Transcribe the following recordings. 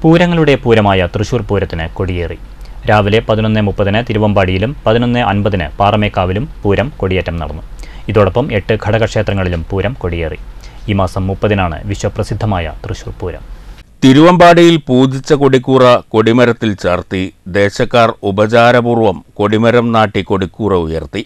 പൂരങ്ങളുടെ പൂരമായ തൃശൂർ പൂരത്തിന് കൊടിയേറി രാവിലെ പതിനൊന്ന് മുപ്പതിന് തിരുവമ്പാടിയിലും പതിനൊന്ന് അൻപതിന് പാറമേക്കാവിലും പൂരം കൊടിയേറ്റം നടന്നു ഇതോടൊപ്പം എട്ട് ഘടകക്ഷേത്രങ്ങളിലും പൂരം കൊടിയേറി ഈ മാസം മുപ്പതിനാണ് വിശ്വപ്രസിദ്ധമായ തൃശൂർ പൂരം തിരുവമ്പാടിയിൽ പൂജിച്ച കൊടിക്കൂറ കൊടിമരത്തിൽ ചാർത്തി ദേശക്കാർ ഉപചാരപൂർവം കൊടിമരം നാട്ടി കൊടിക്കൂറ ഉയർത്തി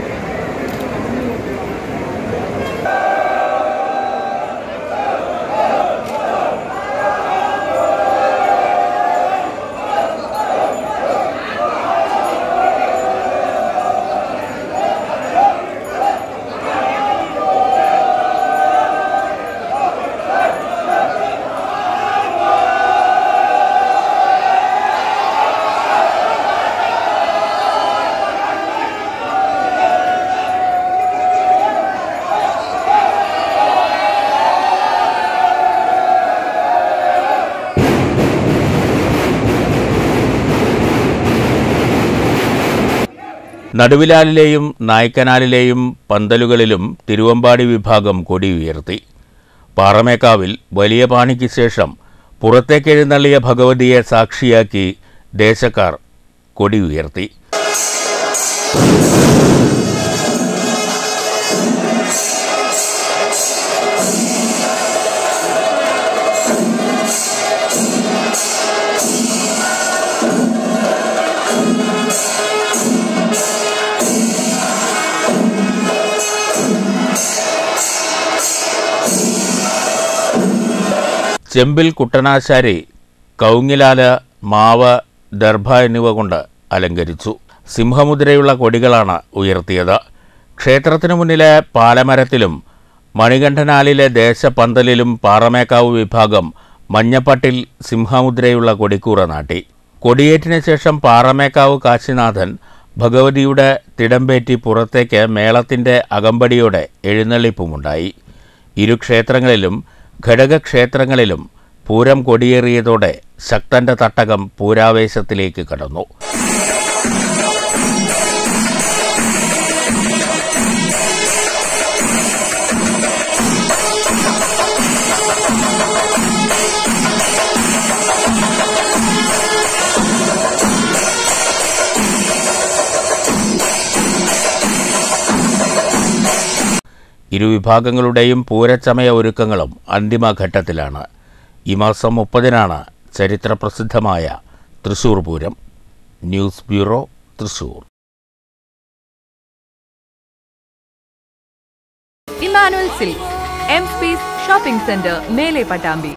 നടുവിലാലിലെയും നായ്ക്കനാലിലെയും പന്തലുകളിലും തിരുവമ്പാടി വിഭാഗം കൊടി ഉയർത്തി പാറമേക്കാവിൽ വലിയ പാണിക്ക് ശേഷം പുറത്തേക്കെഴുന്നള്ളിയ ഭഗവതിയെ സാക്ഷിയാക്കി ദേശക്കാർ കൊടി ഉയർത്തി ചെമ്പിൽ കുട്ടനാശാരി കൗങ്ങിലാല മാവ് ദർഭ എന്നിവ കൊണ്ട് അലങ്കരിച്ചു സിംഹമുദ്രയുള്ള കൊടികളാണ് ഉയർത്തിയത് ക്ഷേത്രത്തിനു മുന്നിലെ പാലമരത്തിലും മണികണ്ഠനാലിലെ ദേശപന്തലിലും പാറമേക്കാവ് വിഭാഗം മഞ്ഞപ്പട്ടിൽ സിംഹമുദ്രയുള്ള കൊടിക്കൂറ നാട്ടി കൊടിയേറ്റിന് ശേഷം പാറമേക്കാവ് കാശിനാഥൻ ഭഗവതിയുടെ തിടമ്പേറ്റി പുറത്തേക്ക് മേളത്തിൻ്റെ അകമ്പടിയോടെ എഴുന്നള്ളിപ്പുമുണ്ടായി ഇരു ക്ഷേത്രങ്ങളിലും ഘടകക്ഷേത്രങ്ങളിലും പൂരം കൊടിയേറിയതോടെ ശക്തന്റെ തട്ടകം പൂരാവേശത്തിലേക്ക് കടന്നു ഇരുവിഭാഗങ്ങളുടെയും പൂരച്ചമയ ഒരുക്കങ്ങളും അന്തിമഘട്ടത്തിലാണ് ഈ മാസം മുപ്പതിനാണ് ചരിത്രപ്രസിദ്ധമായ Thrissur Pooram news bureau Thrissur Emmanuel Silks M Space shopping centre മേലെ പട്ടാമ്പി